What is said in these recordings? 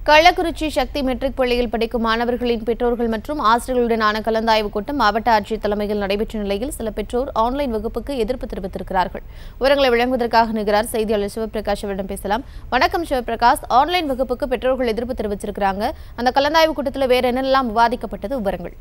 கள்ளக்குறிச்சி சக்தி matric பள்ளியில் படிக்கும் மாணவர்களின் பெற்றோர்கள் மற்றும் ஆசிரியர்களுடனான கலந்தாய்வு கூட்டம் மாவட்ட ஆட்சியர் தலைமையில் நடைபெற்ற நிலையில் சில பெற்றோர் ஆன்லைன் வகுப்புக்கு எதிர்ப்பு தெரிவித்திருக்கிறார்கள் விவரங்களை வழங்குவதற்காக நிகரார் செய்தியாளர் சிவபிரகாஷ் அவரிடம் பேசலாம் வணக்கம் சிவபிரகாஷ் ஆன்லைன் வகுப்புக்கு பெற்றோர்கள் எதிர்ப்பு தெரிவிச்சிருக்கிறாங்க அந்த கலந்தாய்வு கூட்டத்தில் வேற என்னெல்லாம் விவாதிக்கப்பட்டது விவரங்கள்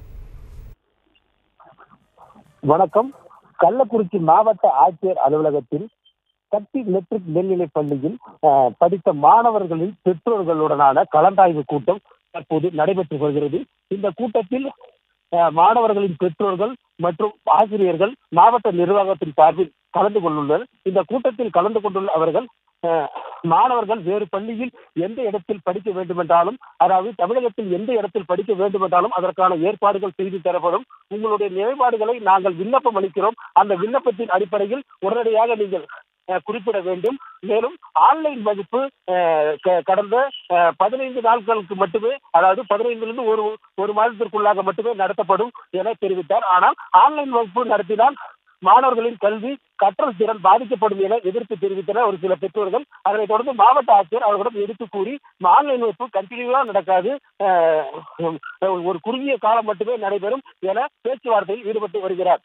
வணக்கம் கள்ளக்குறிச்சி மாவட்ட ஆட்சியர் அலுவலகத்தில் சக்தி மெட்ரிக் மேல்நிலைப் பள்ளியில் அஹ், படித்த மாணவர்களின் பெற்றோர்களுடனான கலந்தாய்வு கூட்டம் தற்போது நடைபெற்று வருகிறது இந்த கூட்டத்தில் அஹ், மாணவர்களின் பெற்றோர்கள் மற்றும் ஆசிரியர்கள் மாவட்ட நிர்வாகத்தின் சார்பில் கலந்து கொண்டுள்ளனர் இந்த கூட்டத்தில் கலந்து கொண்டுள்ள அவர்கள் அஹ், மாணவர்கள் வேறு பள்ளியில் எந்த இடத்தில் படிக்க வேண்டுமென்றாலும் அதாவது தமிழகத்தில் எந்த இடத்தில் படிக்க வேண்டுமென்றாலும் அதற்கான ஏற்பாடுகள் செய்து தரப்படும் உங்களுடைய நிலைப்பாடுகளை நாங்கள் விண்ணப்பம் அளிக்கிறோம் அந்த விண்ணப்பத்தின் அடிப்படையில் உடனடியாக நீங்கள் அஹ், குறிப்பிட வேண்டும் மேலும் ஆன்லைன் வகுப்பு அஹ், க- கடந்த அஹ், பதினைந்து நாட்களுக்கு மட்டுமே அதாவது பதினைந்திலிருந்து ஒரு ஒரு மாதத்திற்குள்ளாக மட்டுமே நடத்தப்படும் என தெரிவித்தார் ஆனால் ஆன்லைன் வகுப்பு நடத்தினால் மாணவர்களின் கல்வி கற்றல் திறன் பாதிக்கப்படும் என எதிர்ப்பு தெரிவித்தனர் ஒரு சில பெற்றோர்கள் அதனைத் தொடர்ந்து மாவட்ட ஆட்சியர் அவர்களிடம் எடுத்து கூறி ஆன்லைன் வகுப்பு கண்டினியூவா நடக்காது அஹ், ஒரு குறுகிய காலம் மட்டுமே நடைபெறும் என பேச்சுவார்த்தையில் ஈடுபட்டு வருகிறார்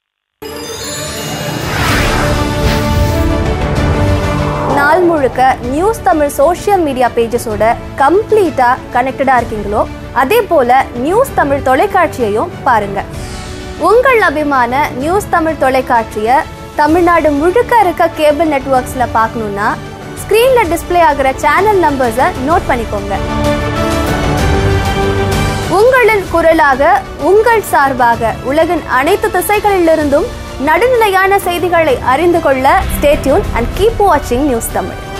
நாள் முழுக்க நியூஸ் தமிழ் சோஷியல் மீடியா பேஜஸோட கம்ப்ளீட்டாக கனெக்டடாக இருக்கீங்களோ அதே போல் நியூஸ் தமிழ் தொலைக்காட்சியையும் பாருங்க உங்கள் அபிமான நியூஸ் தமிழ் தொலைக்காட்சியை தமிழ்நாடு முழுக்க இருக்க கேபிள் நெட்வொர்க்ஸில் பார்க்கணுன்னா ஸ்க்ரீனில் டிஸ்ப்ளே ஆகிற சேனல் நம்பர்ஸை நோட் பண்ணிக்கோங்க உங்களின் குரலாக உங்கள் சார்பாக உலகின் அனைத்து திசைகளிலிருந்தும் நடுநிலையான செய்திகளை அறிந்து கொள்ள ஸ்டேட்யூன் அண்ட் கீப் வாட்சிங் நியூஸ் தமிழ்